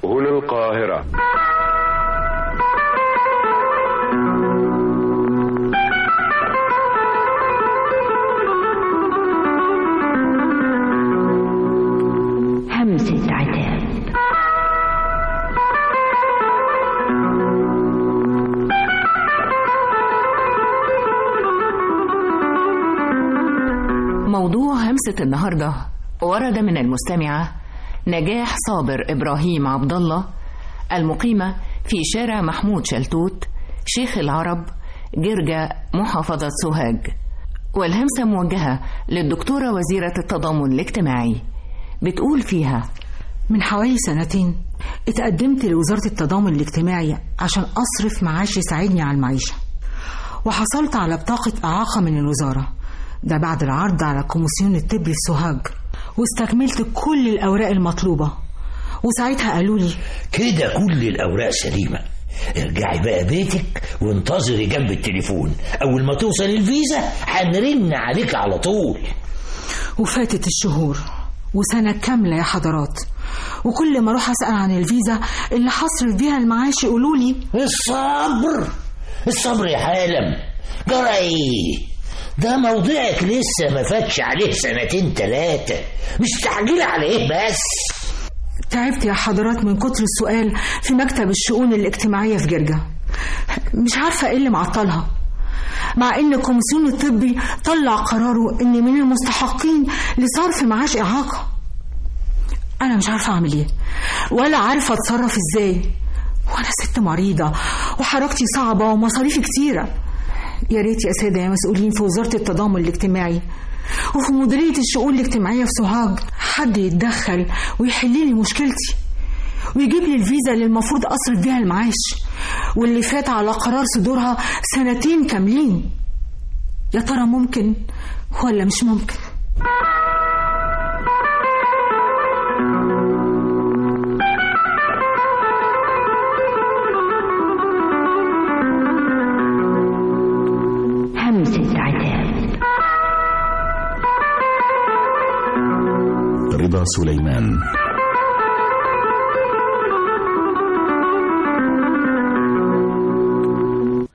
هنا القاهرة همسة عتاب موضوع همسة النهاردة ورد من المستمعة نجاح صابر إبراهيم عبد الله المقيمة في شارع محمود شلتوت شيخ العرب جرجة محافظة سوهاج والهمسة موجهة للدكتورة وزيرة التضامن الاجتماعي بتقول فيها من حوالي سنتين اتقدمت لوزارة التضامن الاجتماعي عشان أصرف معاش يساعدني على المعيشة وحصلت على بطاقة إعاقة من الوزارة ده بعد العرض على كوميسيون الطب في سوهاج واستكملت كل الأوراق المطلوبة وساعتها قالوا لي كده كل الأوراق سليمة ارجعي بقى بيتك وانتظري جنب التليفون أول ما توصل الفيزا هنرن عليك على طول وفاتت الشهور وسنة كاملة يا حضرات وكل ما اروح اسال عن الفيزا اللي هصرف بيها المعاش يقولوا لي الصبر الصبر يا حالم جرى ايه ده موضوعك لسه ما فاتش عليه سنتين تلاتة مستعجلة على ايه بس تعبت يا حضرات من كتر السؤال في مكتب الشؤون الاجتماعية في جرجة مش عارفة ايه اللي معطلها مع ان الكوميسيون الطبي طلع قراره اني من المستحقين لصرف معاش اعاقة انا مش عارفة اعمل ايه ولا عارفة اتصرف ازاي وانا ست مريضة وحركتي صعبة ومصاريفي كتيرة يا ريت يا سادة يا مسؤولين في وزارة التضامن الاجتماعي وفي مديرية الشؤون الاجتماعية في سوهاج حد يتدخل ويحل لي مشكلتي ويجيب لي الفيزا اللي المفروض أصرف بيها المعاش واللي فات على قرار صدورها سنتين كاملين يا ترى ممكن ولا مش ممكن همسة عتاب رضا سليمان